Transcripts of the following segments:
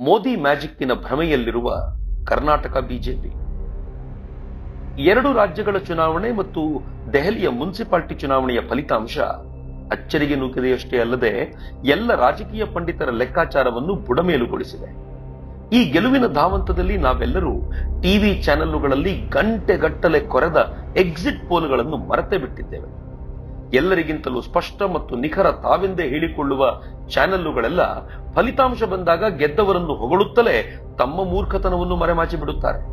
ಮೋದಿ ಮ್ಯಾಜಿಕ್ಕಿನ ಭ್ರಮೆಯಲ್ಲಿರುವ ಕರ್ನಾಟಕ ಬಿಜೆಪಿ ಎರಡು ರಾಜ್ಯಗಳ ಚುನಾವಣೆ ಮತ್ತು ದೆಹಲಿಯ ಮುನ್ಸಿಪಾಲಿಟಿ ಚುನಾವಣೆಯ ಫಲಿತಾಂಶ ಅಚ್ಚರಿಗೆ ನೂಕಿದೆಯಷ್ಟೇ ಅಲ್ಲದೆ ಎಲ್ಲ ರಾಜಕೀಯ ಪಂಡಿತರ ಲೆಕ್ಕಾಚಾರವನ್ನು ಬುಡಮೇಲುಗೊಳಿಸಿದೆ ಈ ಗೆಲುವಿನ ಧಾವಂತದಲ್ಲಿ ನಾವೆಲ್ಲರೂ ಟಿವಿ ಚಾನೆಲ್ಲುಗಳಲ್ಲಿ ಗಂಟೆಗಟ್ಟಲೆ ಕೊರೆದ ಎಕ್ಸಿಟ್ ಪೋಲ್ಗಳನ್ನು ಮರೆತೇ ಬಿಟ್ಟಿದ್ದೇವೆ ಎಲ್ಲರಿಗಿಂತಲೂ ಸ್ಪಷ್ಟ ಮತ್ತು ನಿಖರ ತಾವೆಂದೇ ಹೇಳಿಕೊಳ್ಳುವ ಚಾನೆಲ್ಲುಗಳೆಲ್ಲ ಫಲಿತಾಂಶ ಬಂದಾಗ ಗೆದ್ದವರನ್ನು ಹೊಗಳುತ್ತಲೇ ತಮ್ಮ ಮೂರ್ಖತನವನ್ನು ಮರೆಮಾಚಿ ಬಿಡುತ್ತಾರೆ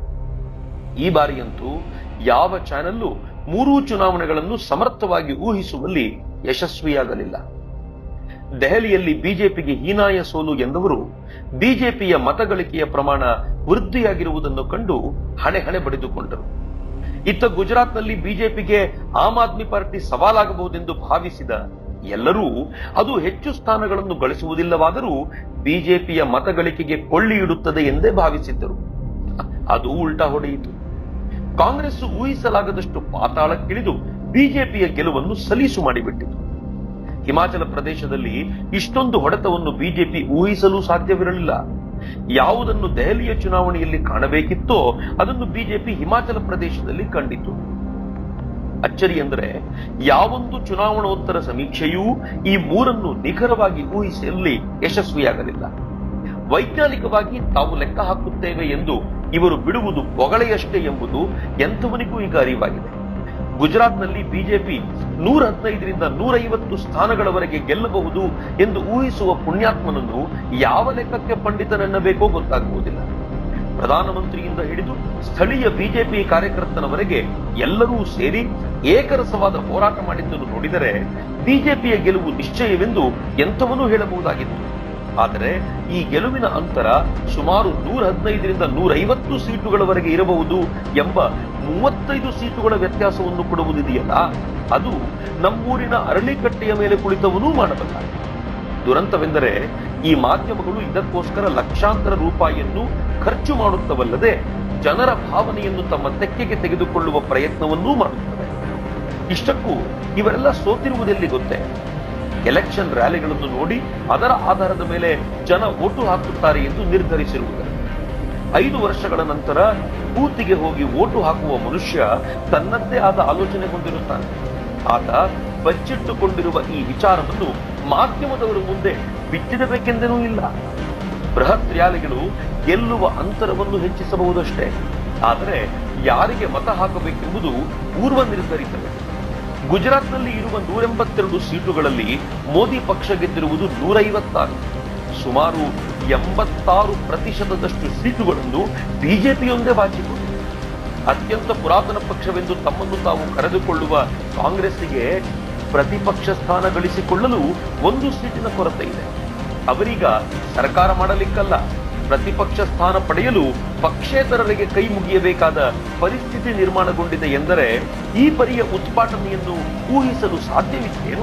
ಈ ಬಾರಿಯಂತೂ ಯಾವ ಚಾನೆಲ್ಲು ಮೂರೂ ಚುನಾವಣೆಗಳನ್ನು ಸಮರ್ಥವಾಗಿ ಊಹಿಸುವಲ್ಲಿ ಯಶಸ್ವಿಯಾಗಲಿಲ್ಲ ದೆಹಲಿಯಲ್ಲಿ ಬಿಜೆಪಿಗೆ ಹೀನಾಯ ಸೋಲು ಎಂದವರು ಬಿಜೆಪಿಯ ಮತಗಳಿಕೆಯ ಪ್ರಮಾಣ ವೃದ್ಧಿಯಾಗಿರುವುದನ್ನು ಕಂಡು ಹಣೆ ಹಣೆ ಬಡಿದುಕೊಂಡರು ಇತ್ತ ಗುಜರಾತ್ನಲ್ಲಿ ಬಿಜೆಪಿಗೆ ಆಮ್ ಆದ್ಮಿ ಪಾರ್ಟಿ ಸವಾಲಾಗಬಹುದೆಂದು ಭಾವಿಸಿದ ಎಲ್ಲರೂ ಅದು ಹೆಚ್ಚು ಸ್ಥಾನಗಳನ್ನು ಗಳಿಸುವುದಿಲ್ಲವಾದರೂ ಬಿಜೆಪಿಯ ಮತಗಳಿಕೆಗೆ ಕೊಳ್ಳಿ ಇಡುತ್ತದೆ ಎಂದೇ ಭಾವಿಸಿದ್ದರು ಅದು ಉಲ್ಟಾ ಹೊಡೆಯಿತು ಕಾಂಗ್ರೆಸ್ ಊಹಿಸಲಾಗದಷ್ಟು ಪಾತಾಳಕ್ಕಿಳಿದು ಬಿಜೆಪಿಯ ಗೆಲುವನ್ನು ಸಲೀಸು ಮಾಡಿಬಿಟ್ಟಿತು ಹಿಮಾಚಲ ಪ್ರದೇಶದಲ್ಲಿ ಇಷ್ಟೊಂದು ಹೊಡೆತವನ್ನು ಬಿಜೆಪಿ ಊಹಿಸಲು ಸಾಧ್ಯವಿರಲಿಲ್ಲ ಯಾವುದನ್ನು ದೆಹಲಿಯ ಚುನಾವಣೆಯಲ್ಲಿ ಕಾಣಬೇಕಿತ್ತೋ ಅದನ್ನು ಬಿಜೆಪಿ ಹಿಮಾಚಲ ಪ್ರದೇಶದಲ್ಲಿ ಕಂಡಿತು ಅಚ್ಚರಿ ಎಂದರೆ ಯಾವೊಂದು ಚುನಾವಣೋತ್ತರ ಸಮೀಕ್ಷೆಯೂ ಈ ಮೂರನ್ನು ನಿಖರವಾಗಿ ಊಹಿಸಲಿ ಯಶಸ್ವಿಯಾಗಲಿಲ್ಲ ವೈಜ್ಞಾನಿಕವಾಗಿ ತಾವು ಲೆಕ್ಕ ಹಾಕುತ್ತೇವೆ ಎಂದು ಇವರು ಬಿಡುವುದು ಬೊಗಳೆಯಷ್ಟೇ ಎಂಬುದು ಎಂಥವನಿಗೂ ಈಗ ಅರಿವಾಗಿದೆ ಗುಜರಾತ್ನಲ್ಲಿ ಬಿಜೆಪಿ ನೂರ ಹದಿನೈದರಿಂದ ನೂರೈವತ್ತು ಸ್ಥಾನಗಳವರೆಗೆ ಗೆಲ್ಲಬಹುದು ಎಂದು ಊಹಿಸುವ ಪುಣ್ಯಾತ್ಮನನ್ನು ಯಾವ ಲೆಕ್ಕಕ್ಕೆ ಪಂಡಿತನೆನ್ನಬೇಕೋ ಗೊತ್ತಾಗುವುದಿಲ್ಲ ಪ್ರಧಾನಮಂತ್ರಿಯಿಂದ ಹಿಡಿದು ಸ್ಥಳೀಯ ಬಿಜೆಪಿ ಕಾರ್ಯಕರ್ತನವರೆಗೆ ಎಲ್ಲರೂ ಸೇರಿ ಏಕರಸವಾದ ಹೋರಾಟ ಮಾಡಿದ್ದನ್ನು ನೋಡಿದರೆ ಬಿಜೆಪಿಯ ಗೆಲುವು ನಿಶ್ಚಯವೆಂದು ಎಂಥವನೂ ಹೇಳಬಹುದಾಗಿತ್ತು ಆದರೆ ಈ ಗೆಲುವಿನ ಅಂತರ ಸುಮಾರು ನೂರ ಹದಿನೈದರಿಂದ ನೂರೈವತ್ತು ಸೀಟುಗಳವರೆಗೆ ಇರಬಹುದು ಎಂಬ ಮೂವತ್ತೈದು ಸೀಟುಗಳ ವ್ಯತ್ಯಾಸವನ್ನು ಕೊಡುವುದಿದೆಯಲ್ಲ ಅದು ನಮ್ಮೂರಿನ ಅರಳಿಕಟ್ಟೆಯ ಮೇಲೆ ಕುಳಿತವನೂ ಮಾಡಬಲ್ಲ ದುರಂತವೆಂದರೆ ಈ ಮಾಧ್ಯಮಗಳು ಇದಕ್ಕೋಸ್ಕರ ಲಕ್ಷಾಂತರ ರೂಪಾಯಿಯನ್ನು ಖರ್ಚು ಮಾಡುತ್ತವಲ್ಲದೆ ಜನರ ಭಾವನೆಯನ್ನು ತಮ್ಮ ತೆಕ್ಕೆಗೆ ತೆಗೆದುಕೊಳ್ಳುವ ಪ್ರಯತ್ನವನ್ನೂ ಮಾಡುತ್ತವೆ ಇಷ್ಟಕ್ಕೂ ಇವರೆಲ್ಲ ಸೋತಿರುವುದೆಲ್ಲಿ ಗೊತ್ತೇ ಎಲೆಕ್ಷನ್ ರ್ಯಾಲಿಗಳನ್ನು ನೋಡಿ ಅದರ ಆಧಾರದ ಮೇಲೆ ಜನ ಓಟು ಹಾಕುತ್ತಾರೆ ಎಂದು ನಿರ್ಧರಿಸಿರುವುದು ಐದು ವರ್ಷಗಳ ನಂತರ ಬೂತಿಗೆ ಹೋಗಿ ಓಟು ಹಾಕುವ ಮನುಷ್ಯ ತನ್ನದ್ದೇ ಆದ ಆಲೋಚನೆ ಹೊಂದಿರುತ್ತಾನೆ ಆತ ಬಚ್ಚಿಟ್ಟುಕೊಂಡಿರುವ ಈ ವಿಚಾರವನ್ನು ಮಾಧ್ಯಮದವರ ಮುಂದೆ ಬಿಚ್ಚಿಡಬೇಕೆಂದೇನೂ ಇಲ್ಲ ಬೃಹತ್ ರ್ಯಾಲಿಗಳು ಗೆಲ್ಲುವ ಅಂತರವನ್ನು ಹೆಚ್ಚಿಸಬಹುದಷ್ಟೇ ಆದರೆ ಯಾರಿಗೆ ಮತ ಹಾಕಬೇಕೆಂಬುದು ಪೂರ್ವ ನಿರ್ಧರಿತವೇ ಗುಜರಾತ್ನಲ್ಲಿ ಇರುವ ನೂರೆಂಬತ್ತೆರಡು ಸೀಟುಗಳಲ್ಲಿ ಮೋದಿ ಪಕ್ಷ ಗೆದ್ದಿರುವುದು ನೂರೈವತ್ತಾರು ಸುಮಾರು ಎಂಬತ್ತಾರು ಪ್ರತಿಶತದಷ್ಟು ಸೀಟುಗಳನ್ನು ಬಿಜೆಪಿಯೊಂದೇ ಬಾಚಿಕೊಂಡಿದೆ ಅತ್ಯಂತ ಪುರಾತನ ಪಕ್ಷವೆಂದು ತಮ್ಮನ್ನು ತಾವು ಕರೆದುಕೊಳ್ಳುವ ಕಾಂಗ್ರೆಸ್ಸಿಗೆ ಪ್ರತಿಪಕ್ಷ ಸ್ಥಾನ ಗಳಿಸಿಕೊಳ್ಳಲು ಒಂದು ಸೀಟಿನ ಕೊರತೆ ಇದೆ ಅವರೀಗ ಸರ್ಕಾರ ಮಾಡಲಿಕ್ಕಲ್ಲ ಪ್ರತಿಪಕ್ಷ ಸ್ಥಾನ ಪಡೆಯಲು ಪಕ್ಷೇತರರಿಗೆ ಕೈ ಮುಗಿಯಬೇಕಾದ ಪರಿಸ್ಥಿತಿ ನಿರ್ಮಾಣಗೊಂಡಿದೆ ಎಂದರೆ ಈ ಪರಿಯ ಉತ್ಪಾಟನೆಯನ್ನು ಊಹಿಸಲು ಸಾಧ್ಯವಿತ್ತೇನು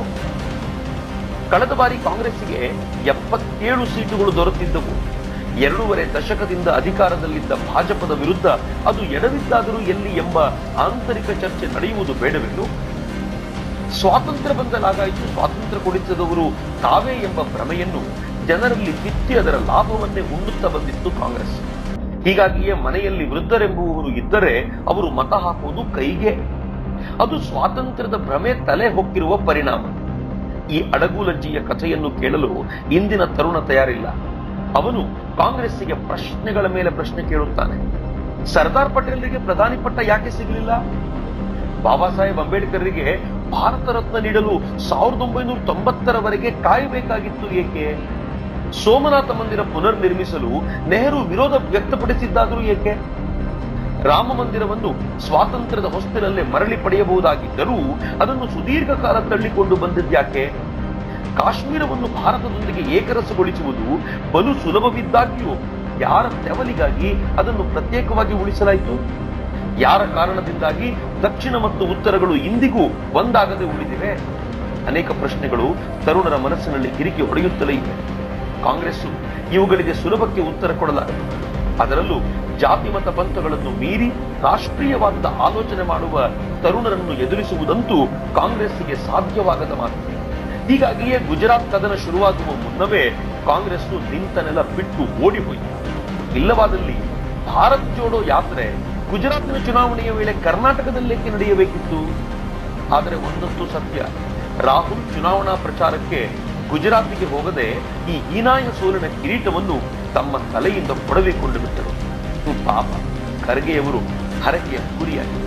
ಕಳೆದ ಬಾರಿ ಕಾಂಗ್ರೆಸ್ಸಿಗೆ ಎಪ್ಪತ್ತೇಳು ಸೀಟುಗಳು ದೊರೆತಿದ್ದವು ಎರಡೂವರೆ ದಶಕದಿಂದ ಅಧಿಕಾರದಲ್ಲಿದ್ದ ಭಾಜಪದ ವಿರುದ್ಧ ಅದು ಎಡವಿದ್ದಾದರೂ ಎಲ್ಲಿ ಎಂಬ ಆಂತರಿಕ ಚರ್ಚೆ ನಡೆಯುವುದು ಬೇಡವೆಂದು ಸ್ವಾತಂತ್ರ್ಯ ಬಂದಲಾಗಾಯಿತು ಸ್ವಾತಂತ್ರ್ಯ ಕೊಡಿಸಿದವರು ತಾವೇ ಎಂಬ ಭ್ರಮೆಯನ್ನು ಜನರಲ್ಲಿ ಬಿತ್ತಿ ಅದರ ಲಾಭವನ್ನೇ ಉಣ್ಣುತ್ತಾ ಬಂದಿತ್ತು ಕಾಂಗ್ರೆಸ್ ಹೀಗಾಗಿಯೇ ಮನೆಯಲ್ಲಿ ವೃದ್ಧರೆಂಬುವವರು ಇದ್ದರೆ ಅವರು ಮತ ಹಾಕುವುದು ಕೈಗೆ ಅದು ಸ್ವಾತಂತ್ರ್ಯದ ಭ್ರಮೆ ತಲೆ ಹೊಕ್ಕಿರುವ ಪರಿಣಾಮ ಈ ಅಡಗುಲಜ್ಜಿಯ ಕಥೆಯನ್ನು ಕೇಳಲು ಇಂದಿನ ತರುಣ ತಯಾರಿಲ್ಲ ಅವನು ಕಾಂಗ್ರೆಸ್ಸಿಗೆ ಪ್ರಶ್ನೆಗಳ ಮೇಲೆ ಪ್ರಶ್ನೆ ಕೇಳುತ್ತಾನೆ ಸರ್ದಾರ್ ಪಟೇಲ್ರಿಗೆ ಪ್ರಧಾನಿ ಪಟ್ಟ ಯಾಕೆ ಸಿಗಲಿಲ್ಲ ಬಾಬಾ ಸಾಹೇಬ್ ಅಂಬೇಡ್ಕರ್ರಿಗೆ ಭಾರತ ರತ್ನ ನೀಡಲು ಸಾವಿರದ ಒಂಬೈನೂರ ತೊಂಬತ್ತರವರೆಗೆ ಕಾಯಬೇಕಾಗಿತ್ತು ಏಕೆ ಸೋಮನಾಥ ಮಂದಿರ ಪುನರ್ ನಿರ್ಮಿಸಲು ನೆಹರು ವಿರೋಧ ವ್ಯಕ್ತಪಡಿಸಿದ್ದಾದರೂ ಏಕೆ ರಾಮ ಮಂದಿರವನ್ನು ಸ್ವಾತಂತ್ರ್ಯದ ಹೊಸ್ತಿನಲ್ಲೇ ಮರಳಿ ಪಡೆಯಬಹುದಾಗಿದ್ದರೂ ಅದನ್ನು ಸುದೀರ್ಘ ಕಾಲ ತಳ್ಳಿಕೊಂಡು ಬಂದಿದ್ಯಾಕೆ ಕಾಶ್ಮೀರವನ್ನು ಭಾರತದೊಂದಿಗೆ ಏಕರಸಗೊಳಿಸುವುದು ಬಲು ಸುಲಭವಿದ್ದಾಗ್ಯೂ ಯಾರ ತೆವಲಿಗಾಗಿ ಅದನ್ನು ಪ್ರತ್ಯೇಕವಾಗಿ ಉಳಿಸಲಾಯಿತು ಯಾರ ಕಾರಣದಿಂದಾಗಿ ದಕ್ಷಿಣ ಮತ್ತು ಉತ್ತರಗಳು ಇಂದಿಗೂ ಒಂದಾಗದೆ ಉಳಿದಿವೆ ಅನೇಕ ಪ್ರಶ್ನೆಗಳು ತರುಣರ ಮನಸ್ಸಿನಲ್ಲಿ ಕಿರಿಕಿ ಹೊಡೆಯುತ್ತಲೇ ಇವೆ ಕಾಂಗ್ರೆಸ್ಸು ಇವುಗಳಿಗೆ ಸುಲಭಕ್ಕೆ ಉತ್ತರ ಕೊಡಲಾರದು ಅದರಲ್ಲೂ ಜಾತಿ ಮತ ಪಂಥಗಳನ್ನು ಮೀರಿ ರಾಷ್ಟ್ರೀಯವಾದ ಆಲೋಚನೆ ಮಾಡುವ ತರುಣರನ್ನು ಎದುರಿಸುವುದಂತೂ ಕಾಂಗ್ರೆಸ್ಸಿಗೆ ಸಾಧ್ಯವಾಗದ ಮಾತು ಹೀಗಾಗಿಯೇ ಗುಜರಾತ್ ಕದನ ಶುರುವಾಗುವ ಮುನ್ನವೇ ಕಾಂಗ್ರೆಸ್ ನಿಂತ ನೆಲ ಬಿಟ್ಟು ಓಡಿ ಹೋಯಿತು ಇಲ್ಲವಾದಲ್ಲಿ ಭಾರತ್ ಜೋಡೋ ಯಾತ್ರೆ ಗುಜರಾತಿನ ಚುನಾವಣೆಯ ವೇಳೆ ಕರ್ನಾಟಕದಲ್ಲೇಕೆ ನಡೆಯಬೇಕಿತ್ತು ಆದರೆ ಒಂದಂತೂ ಸತ್ಯ ರಾಹುಲ್ ಚುನಾವಣಾ ಪ್ರಚಾರಕ್ಕೆ ಗುಜರಾತಿಗೆ ಹೋಗದೆ ಈ ಹೀನಾಯ ಸೋಲಿನ ಕಿರೀಟವನ್ನು ತಮ್ಮ ತಲೆಯಿಂದ ಕೊಡವಿಕೊಂಡು ಬಿಟ್ಟರು ಪಾಪ ಖರ್ಗೆಯವರು ಹರಕೆಯ ಗುರಿಯಾಗಿದ್ದರು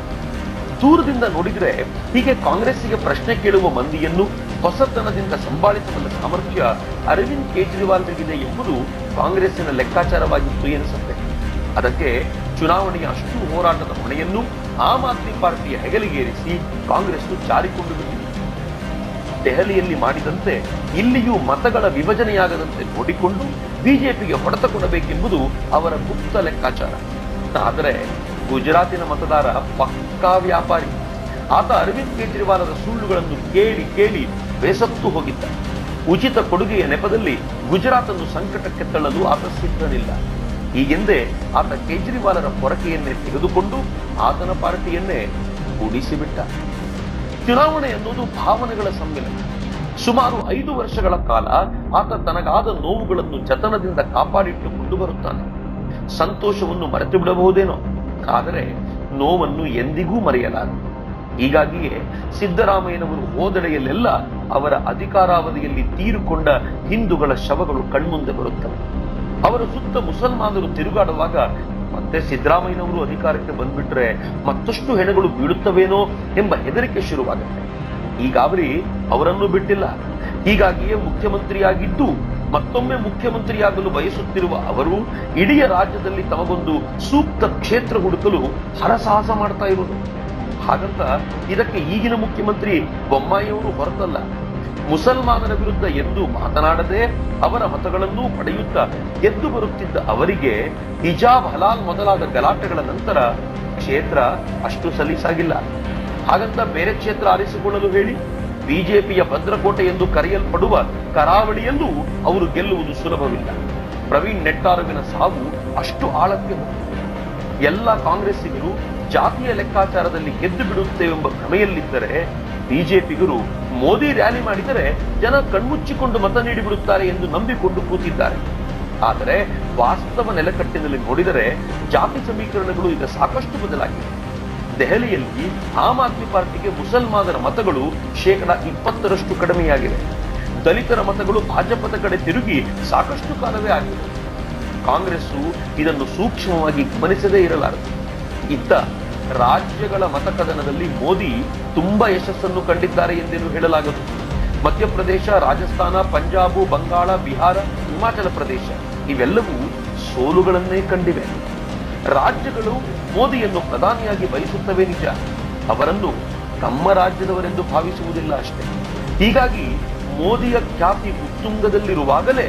ದೂರದಿಂದ ನೋಡಿದ್ರೆ ಹೀಗೆ ಕಾಂಗ್ರೆಸ್ಸಿಗೆ ಪ್ರಶ್ನೆ ಕೇಳುವ ಮಂದಿಯನ್ನು ಹೊಸತನದಿಂದ ಸಂಭಾಳಿಸಬಲ್ಲ ಸಾಮರ್ಥ್ಯ ಅರವಿಂದ್ ಕೇಜ್ರಿವಾಲ್ರಿಗಿದೆ ಎಂಬುದು ಕಾಂಗ್ರೆಸ್ಸಿನ ಲೆಕ್ಕಾಚಾರವಾಗಿತ್ತು ಎನಿಸುತ್ತೆ ಅದಕ್ಕೆ ಚುನಾವಣೆಯ ಅಷ್ಟು ಹೋರಾಟದ ಹೊಣೆಯನ್ನು ಆಮ್ ಆದ್ಮಿ ಪಾರ್ಟಿಯ ಹೆಗಲಿಗೇರಿಸಿ ಕಾಂಗ್ರೆಸ್ ಜಾರಿಕೊಂಡು ಬಿಟ್ಟಿದೆ ದೆಹಲಿಯಲ್ಲಿ ಮಾಡಿದಂತೆ ಇಲ್ಲಿಯೂ ಮತಗಳ ವಿಭಜನೆಯಾಗದಂತೆ ನೋಡಿಕೊಂಡು ಬಿಜೆಪಿಗೆ ಹೊಡೆತ ಕೊಡಬೇಕೆಂಬುದು ಅವರ ಗುಪ್ತ ಲೆಕ್ಕಾಚಾರ ಆದರೆ ಗುಜರಾತಿನ ಮತದಾರ ಪಕ್ಕಾ ವ್ಯಾಪಾರಿ ಆತ ಅರವಿಂದ್ ಕೇಜ್ರಿವಾಲರ ಸುಳ್ಳುಗಳನ್ನು ಕೇಳಿ ಕೇಳಿ ಬೇಸತ್ತು ಹೋಗಿದ್ದ ಉಚಿತ ಕೊಡುಗೆಯ ನೆಪದಲ್ಲಿ ಗುಜರಾತ್ ಅನ್ನು ಸಂಕಟಕ್ಕೆ ತಳ್ಳಲು ಆತ ಸಿದ್ಧನಿಲ್ಲ ಹೀಗೆಂದೇ ಆತ ಕೇಜ್ರಿವಾಲರ ಪೊರಕೆಯನ್ನೇ ತೆಗೆದುಕೊಂಡು ಆತನ ಪಾರ್ಟಿಯನ್ನೇ ಉಳಿಸಿಬಿಟ್ಟ ಚುನಾವಣೆ ಅನ್ನೋದು ಭಾವನೆಗಳ ಸಮ್ಮಿಲನ ಸುಮಾರು ಐದು ವರ್ಷಗಳ ಕಾಲ ಆತ ತನಗಾದ ನೋವುಗಳನ್ನು ಜತನದಿಂದ ಕಾಪಾಡಿಟ್ಟುಕೊಂಡು ಬರುತ್ತಾನೆ ಸಂತೋಷವನ್ನು ಮರೆತು ಬಿಡಬಹುದೇನೋ ಆದರೆ ನೋವನ್ನು ಎಂದಿಗೂ ಮರೆಯಲಾರ ಹೀಗಾಗಿಯೇ ಸಿದ್ದರಾಮಯ್ಯನವರು ಹೋದೆಡೆಯಲ್ಲೆಲ್ಲ ಅವರ ಅಧಿಕಾರಾವಧಿಯಲ್ಲಿ ತೀರುಕೊಂಡ ಹಿಂದೂಗಳ ಶವಗಳು ಕಣ್ಮುಂದೆ ಬರುತ್ತವೆ ಅವರ ಸುತ್ತ ಮುಸಲ್ಮಾನರು ತಿರುಗಾಡುವಾಗ ಮತ್ತೆ ಸಿದ್ದರಾಮಯ್ಯನವರು ಅಧಿಕಾರಕ್ಕೆ ಬಂದ್ಬಿಟ್ರೆ ಮತ್ತಷ್ಟು ಹೆಣಗಳು ಬೀಳುತ್ತವೇನೋ ಎಂಬ ಹೆದರಿಕೆ ಶುರುವಾಗುತ್ತೆ ಈಗಾವಲಿ ಅವರನ್ನು ಬಿಟ್ಟಿಲ್ಲ ಹೀಗಾಗಿಯೇ ಮುಖ್ಯಮಂತ್ರಿಯಾಗಿದ್ದು ಮತ್ತೊಮ್ಮೆ ಮುಖ್ಯಮಂತ್ರಿಯಾಗಲು ಬಯಸುತ್ತಿರುವ ಅವರು ಇಡೀ ರಾಜ್ಯದಲ್ಲಿ ತಮಗೊಂದು ಸೂಕ್ತ ಕ್ಷೇತ್ರ ಹುಡುಕಲು ಹರಸಾಹಸ ಮಾಡ್ತಾ ಇರುವುದು ಹಾಗಂತ ಇದಕ್ಕೆ ಈಗಿನ ಮುಖ್ಯಮಂತ್ರಿ ಬೊಮ್ಮಾಯಿಯವರು ಹೊರತಲ್ಲ ಮುಸಲ್ಮಾನರ ವಿರುದ್ಧ ಎಂದು ಮಾತನಾಡದೆ ಅವರ ಮತಗಳನ್ನೂ ಪಡೆಯುತ್ತಾ ಗೆದ್ದು ಬರುತ್ತಿದ್ದ ಅವರಿಗೆ ಹಿಜಾಬ್ ಹಲಾಲ್ ಮೊದಲಾದ ಗಲಾಟೆಗಳ ನಂತರ ಕ್ಷೇತ್ರ ಅಷ್ಟು ಸಲೀಸಾಗಿಲ್ಲ ಹಾಗಂತ ಬೇರೆ ಕ್ಷೇತ್ರ ಆರಿಸಿಕೊಳ್ಳಲು ಹೇಳಿ ಬಿಜೆಪಿಯ ಭದ್ರಕೋಟೆ ಎಂದು ಕರೆಯಲ್ಪಡುವ ಕರಾವಳಿಯಲ್ಲೂ ಅವರು ಗೆಲ್ಲುವುದು ಸುಲಭವಿಲ್ಲ ಪ್ರವೀಣ್ ನೆಟ್ಟಾರುವಿನ ಸಾವು ಅಷ್ಟು ಆಳಕ್ಕೆ ಹೋಗಿದೆ ಎಲ್ಲ ಕಾಂಗ್ರೆಸ್ಸಿಗರು ಜಾತಿಯ ಲೆಕ್ಕಾಚಾರದಲ್ಲಿ ಗೆದ್ದು ಬಿಡುತ್ತೇವೆಂಬ ಭ್ರಮೆಯಲ್ಲಿದ್ದರೆ ಬಿಜೆಪಿಗರು ಮೋದಿ ರ್ಯಾಲಿ ಮಾಡಿದರೆ ಜನ ಕಣ್ಮುಚ್ಚಿಕೊಂಡು ಮತ ನೀಡಿಬಿಡುತ್ತಾರೆ ಎಂದು ನಂಬಿಕೊಂಡು ಕೂತಿದ್ದಾರೆ ಆದರೆ ವಾಸ್ತವ ನೆಲಕಟ್ಟಿನಲ್ಲಿ ನೋಡಿದರೆ ಜಾತಿ ಸಮೀಕರಣಗಳು ಈಗ ಸಾಕಷ್ಟು ಬದಲಾಗಿವೆ ದೆಹಲಿಯಲ್ಲಿ ಆಮ್ ಆದ್ಮಿ ಪಾರ್ಟಿಗೆ ಮುಸಲ್ಮಾನರ ಮತಗಳು ಶೇಕಡ ಇಪ್ಪತ್ತರಷ್ಟು ಕಡಿಮೆಯಾಗಿವೆ ದಲಿತರ ಮತಗಳು ಭಾಜಪದ ಕಡೆ ತಿರುಗಿ ಸಾಕಷ್ಟು ಕಾಲವೇ ಆಗಿದೆ ಕಾಂಗ್ರೆಸ್ಸು ಇದನ್ನು ಸೂಕ್ಷ್ಮವಾಗಿ ಗಮನಿಸದೇ ಇರಲಾರದು ಇತ್ತ ರಾಜ್ಯಗಳ ಮತಕದನದಲ್ಲಿ ಮೋದಿ ತುಂಬಾ ಯಶಸ್ಸನ್ನು ಕಂಡಿದ್ದಾರೆ ಎಂದೇನು ಹೇಳಲಾಗದು ಮಧ್ಯಪ್ರದೇಶ ರಾಜಸ್ಥಾನ ಪಂಜಾಬು ಬಂಗಾಳ ಬಿಹಾರ ಹಿಮಾಚಲ ಪ್ರದೇಶ ಇವೆಲ್ಲವೂ ಸೋಲುಗಳನ್ನೇ ಕಂಡಿವೆ ರಾಜ್ಯಗಳು ಮೋದಿಯನ್ನು ಪ್ರಧಾನಿಯಾಗಿ ಬಯಸುತ್ತವೆ ನಿಜ ಅವರನ್ನು ತಮ್ಮ ರಾಜ್ಯದವರೆಂದು ಭಾವಿಸುವುದಿಲ್ಲ ಅಷ್ಟೇ ಹೀಗಾಗಿ ಮೋದಿಯ ಖ್ಯಾತಿ ಉತ್ತುಂಗದಲ್ಲಿರುವಾಗಲೇ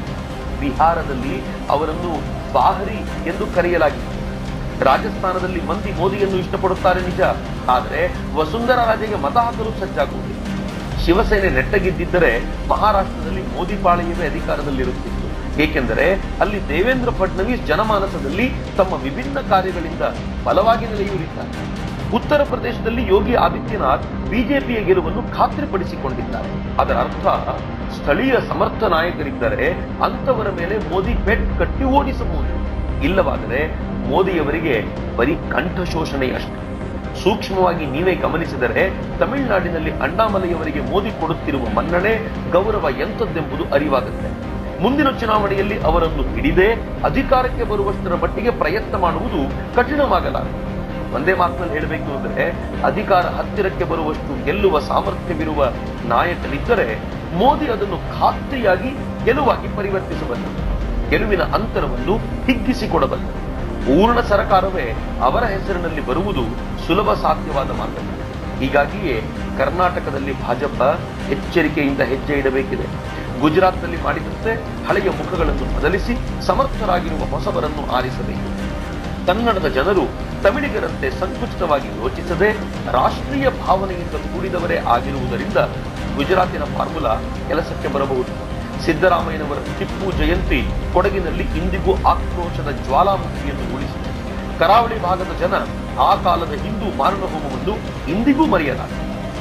ಬಿಹಾರದಲ್ಲಿ ಅವರನ್ನು ಬಾಹರಿ ಎಂದು ಕರೆಯಲಾಗಿತ್ತು ರಾಜಸ್ಥಾನದಲ್ಲಿ ಮಂದಿ ಮೋದಿಯನ್ನು ಇಷ್ಟಪಡುತ್ತಾರೆ ನಿಜ ಆದರೆ ವಸುಂಧರಾ ರಾಜೆಗೆ ಮತ ಹಾಕಲು ಸಜ್ಜಾಗುವುದಿಲ್ಲ ಶಿವಸೇನೆ ನೆಟ್ಟಗಿದ್ದಿದ್ದರೆ ಮಹಾರಾಷ್ಟ್ರದಲ್ಲಿ ಮೋದಿ ಪಾಳೆಯವೇ ಅಧಿಕಾರದಲ್ಲಿರುತ್ತಿತ್ತು ಏಕೆಂದರೆ ಅಲ್ಲಿ ದೇವೇಂದ್ರ ಫಡ್ನವೀಸ್ ಜನಮಾನಸದಲ್ಲಿ ತಮ್ಮ ವಿಭಿನ್ನ ಕಾರ್ಯಗಳಿಂದ ಬಲವಾಗಿ ನೆಲೆಯೂರಿದ್ದಾರೆ ಉತ್ತರ ಪ್ರದೇಶದಲ್ಲಿ ಯೋಗಿ ಆದಿತ್ಯನಾಥ್ ಬಿಜೆಪಿಯ ಗೆಲುವನ್ನು ಖಾತ್ರಿಪಡಿಸಿಕೊಂಡಿದ್ದಾರೆ ಅದರ ಅರ್ಥ ಸ್ಥಳೀಯ ಸಮರ್ಥ ನಾಯಕರಿದ್ದರೆ ಅಂತವರ ಮೇಲೆ ಮೋದಿ ಬೆಟ್ ಕಟ್ಟಿ ಓಡಿಸಬಹುದು ಇಲ್ಲವಾದರೆ ಮೋದಿಯವರಿಗೆ ಬರೀ ಕಂಠ ಶೋಷಣೆಯಷ್ಟೇ ಸೂಕ್ಷ್ಮವಾಗಿ ನೀವೇ ಗಮನಿಸಿದರೆ ತಮಿಳುನಾಡಿನಲ್ಲಿ ಅಣ್ಣಾಮಲೈಯವರಿಗೆ ಮೋದಿ ಕೊಡುತ್ತಿರುವ ಮನ್ನಣೆ ಗೌರವ ಎಂಥದ್ದೆಂಬುದು ಅರಿವಾಗುತ್ತೆ ಮುಂದಿನ ಚುನಾವಣೆಯಲ್ಲಿ ಅವರನ್ನು ಹಿಡಿದೇ ಅಧಿಕಾರಕ್ಕೆ ಬರುವಷ್ಟರ ಮಟ್ಟಿಗೆ ಪ್ರಯತ್ನ ಮಾಡುವುದು ಕಠಿಣವಾಗಲಾರದು ಒಂದೇ ಮಾತಿನಲ್ಲಿ ಹೇಳಬೇಕು ಅಂದ್ರೆ ಅಧಿಕಾರ ಹತ್ತಿರಕ್ಕೆ ಬರುವಷ್ಟು ಗೆಲ್ಲುವ ಸಾಮರ್ಥ್ಯವಿರುವ ನಾಯಕನಿದ್ದರೆ ಮೋದಿ ಅದನ್ನು ಖಾತ್ರಿಯಾಗಿ ಗೆಲುವಾಗಿ ಪರಿವರ್ತಿಸಬಲ್ಲ ಗೆಲುವಿನ ಅಂತರವನ್ನು ಹಿಗ್ಗಿಸಿಕೊಡಬಲ್ಲ ಪೂರ್ಣ ಸರ್ಕಾರವೇ ಅವರ ಹೆಸರಿನಲ್ಲಿ ಬರುವುದು ಸುಲಭ ಸಾಧ್ಯವಾದ ಮಾತಲ್ಲ ಹೀಗಾಗಿಯೇ ಕರ್ನಾಟಕದಲ್ಲಿ ಭಾಜಪ ಎಚ್ಚರಿಕೆಯಿಂದ ಹೆಜ್ಜೆ ಇಡಬೇಕಿದೆ ಗುಜರಾತ್ನಲ್ಲಿ ಮಾಡಿದಂತೆ ಹಳೆಯ ಮುಖಗಳನ್ನು ಬದಲಿಸಿ ಸಮರ್ಥರಾಗಿರುವ ಹೊಸಬರನ್ನು ಆರಿಸಬೇಕು ಕನ್ನಡದ ಜನರು ತಮಿಳಿಗರಂತೆ ಸಂಕುಚಿತವಾಗಿ ಯೋಚಿಸದೆ ರಾಷ್ಟ್ರೀಯ ಭಾವನೆಯಿಂದ ಕೂಡಿದವರೇ ಆಗಿರುವುದರಿಂದ ಗುಜರಾತಿನ ಫಾರ್ಮುಲಾ ಕೆಲಸಕ್ಕೆ ಬರಬಹುದು ಸಿದ್ದರಾಮಯ್ಯನವರ ಟಿಪ್ಪು ಜಯಂತಿ ಕೊಡಗಿನಲ್ಲಿ ಇಂದಿಗೂ ಆಕ್ರೋಶದ ಜ್ವಾಲಾಮುಖಿಯನ್ನು ಉಳಿಸಿದೆ ಕರಾವಳಿ ಭಾಗದ ಜನ ಆ ಕಾಲದ ಹಿಂದೂ ಮಾರಣ ಹೋಮವನ್ನು ಇಂದಿಗೂ ಮರೆಯಲಾರ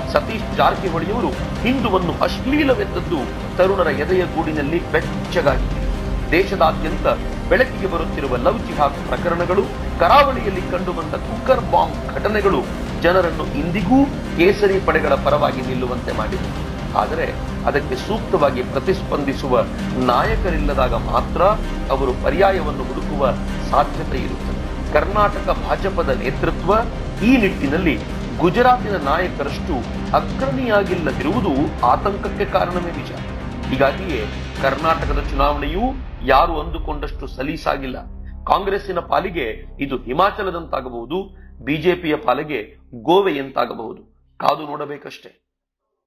ಸತೀಶ್ ಜಾರಕಿಹೊಳಿಯವರು ಹಿಂದುವನ್ನು ಅಶ್ಲೀಲವೆಂದದ್ದು ತರುಣರ ಎದೆಯ ಗೂಡಿನಲ್ಲಿ ಬೆಚ್ಚಗಾಗಿದೆ ದೇಶದಾದ್ಯಂತ ಬೆಳಕಿಗೆ ಬರುತ್ತಿರುವ ಲವ್ ಜಿಹಾದ್ ಪ್ರಕರಣಗಳು ಕರಾವಳಿಯಲ್ಲಿ ಕಂಡುಬಂದ ಕುಕ್ಕರ್ ಬಾಂಬ್ ಘಟನೆಗಳು ಜನರನ್ನು ಇಂದಿಗೂ ಕೇಸರಿ ಪಡೆಗಳ ಪರವಾಗಿ ನಿಲ್ಲುವಂತೆ ಮಾಡಿದೆ ಆದರೆ ಅದಕ್ಕೆ ಸೂಕ್ತವಾಗಿ ಪ್ರತಿಸ್ಪಂದಿಸುವ ನಾಯಕರಿಲ್ಲದಾಗ ಮಾತ್ರ ಅವರು ಪರ್ಯಾಯವನ್ನು ಹುಡುಕುವ ಸಾಧ್ಯತೆ ಇರುತ್ತದೆ ಕರ್ನಾಟಕ ಭಾಜಪದ ನೇತೃತ್ವ ಈ ನಿಟ್ಟಿನಲ್ಲಿ ಗುಜರಾತಿನ ನಾಯಕರಷ್ಟು ಅಗ್ರಣಿಯಾಗಿಲ್ಲದಿರುವುದು ಆತಂಕಕ್ಕೆ ಕಾರಣವೇ ನಿಜ ಹೀಗಾಗಿಯೇ ಕರ್ನಾಟಕದ ಚುನಾವಣೆಯೂ ಯಾರು ಅಂದುಕೊಂಡಷ್ಟು ಸಲೀಸಾಗಿಲ್ಲ ಕಾಂಗ್ರೆಸ್ಸಿನ ಪಾಲಿಗೆ ಇದು ಹಿಮಾಚಲದಂತಾಗಬಹುದು ಬಿಜೆಪಿಯ ಪಾಲಿಗೆ ಗೋವೆಯಂತಾಗಬಹುದು ಕಾದು ನೋಡಬೇಕಷ್ಟೇ